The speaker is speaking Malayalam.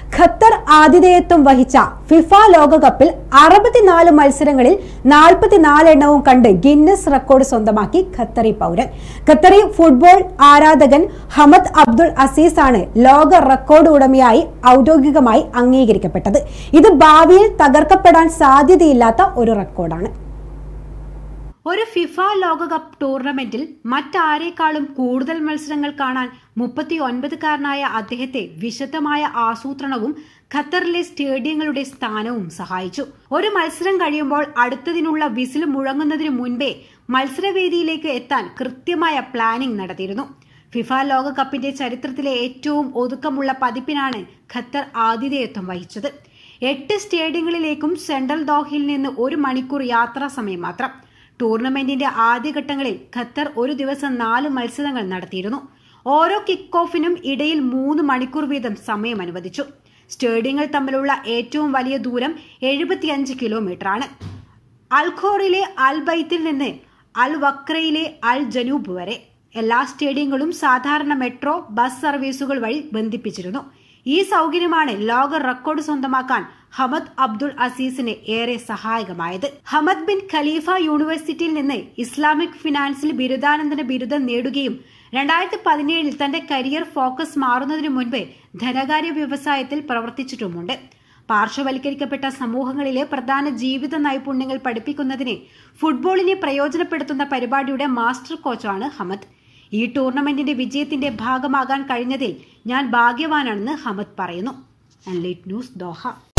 ഖത്തർ ആതിഥേയത്വം വഹിച്ച ഫിഫ ലോകകപ്പിൽ അറുപത്തിനാല് മത്സരങ്ങളിൽ നാൽപ്പത്തിനാല് എണ്ണവും കണ്ട് ഗിന്നസ് റെക്കോർഡ് സ്വന്തമാക്കി ഖത്തറി പൗരൻ ഖത്തറി ഫുട്ബോൾ ആരാധകൻ ഹമദ് അബ്ദുൾ അസീസ് ആണ് ലോക റെക്കോർഡ് ഉടമയായി ഔദ്യോഗികമായി അംഗീകരിക്കപ്പെട്ടത് ഇത് ഭാവിയിൽ തകർക്കപ്പെടാൻ സാധ്യതയില്ലാത്ത ഒരു റെക്കോർഡാണ് ഒരു ഫിഫ ലോകകപ്പ് ടൂർണമെന്റിൽ മറ്റാരേക്കാളും കൂടുതൽ മത്സരങ്ങൾ കാണാൻ മുപ്പത്തി ഒൻപതുകാരനായ അദ്ദേഹത്തെ വിശദമായ ആസൂത്രണവും ഖത്തറിലെ സ്റ്റേഡിയങ്ങളുടെ സ്ഥാനവും സഹായിച്ചു ഒരു മത്സരം കഴിയുമ്പോൾ അടുത്തതിനുള്ള വിസിൽ മുഴങ്ങുന്നതിനു മുൻപേ മത്സരവേദിയിലേക്ക് എത്താൻ കൃത്യമായ പ്ലാനിംഗ് നടത്തിയിരുന്നു ഫിഫ ലോകകപ്പിന്റെ ചരിത്രത്തിലെ ഏറ്റവും ഒതുക്കമുള്ള പതിപ്പിനാണ് ഖത്തർ ആതിഥേയത്വം വഹിച്ചത് എട്ട് സ്റ്റേഡിയങ്ങളിലേക്കും സെൻട്രൽ ദോഹയിൽ നിന്ന് ഒരു മണിക്കൂർ യാത്രാ സമയം മാത്രം ടൂർണമെന്റിന്റെ ആദ്യഘട്ടങ്ങളിൽ ഖത്തർ ഒരു ദിവസം നാല് മത്സരങ്ങൾ നടത്തിയിരുന്നു ഓരോ കിക്ക് ഓഫിനും ഇടയിൽ മൂന്ന് മണിക്കൂർ വീതം സമയം അനുവദിച്ചു സ്റ്റേഡിയങ്ങൾ തമ്മിലുള്ള ഏറ്റവും വലിയ ദൂരം എഴുപത്തിയഞ്ച് കിലോമീറ്ററാണ് അൽഖോറിലെ അൽ ബൈത്തിൽ നിന്ന് അൽ വക്രയിലെ അൽ ജനൂബ് വരെ എല്ലാ സ്റ്റേഡിയങ്ങളും സാധാരണ മെട്രോ ബസ് സർവീസുകൾ വഴി ബന്ധിപ്പിച്ചിരുന്നു ഈ സൗകര്യമാണ് ലോക റെക്കോർഡ് സ്വന്തമാക്കാൻ ഹമദ് അബ്ദുൾ അസീസിന് ഏറെ സഹായകമായത് ഹമദ് ബിൻ ഖലീഫ യൂണിവേഴ്സിറ്റിയിൽ നിന്ന് ഇസ്ലാമിക് ഫിനാൻസിൽ ബിരുദാനന്തര ബിരുദം നേടുകയും രണ്ടായിരത്തി പതിനേഴിൽ തന്റെ കരിയർ ഫോക്കസ് മാറുന്നതിനു മുൻപ് ധനകാര്യ വ്യവസായത്തിൽ പ്രവർത്തിച്ചിട്ടുമുണ്ട് പാർശ്വവൽക്കരിക്കപ്പെട്ട സമൂഹങ്ങളിലെ പ്രധാന ജീവിത നൈപുണ്യങ്ങൾ പഠിപ്പിക്കുന്നതിന് ഫുട്ബോളിനെ പ്രയോജനപ്പെടുത്തുന്ന പരിപാടിയുടെ മാസ്റ്റർ കോച്ചാണ് ഹമദ് ഈ ടൂർണമെന്റിന്റെ വിജയത്തിന്റെ ഭാഗമാകാൻ കഴിഞ്ഞതിൽ ഞാൻ ഭാഗ്യവാനാണെന്ന് ഹമദ് പറയുന്നു ന്യൂസ് ദോഹ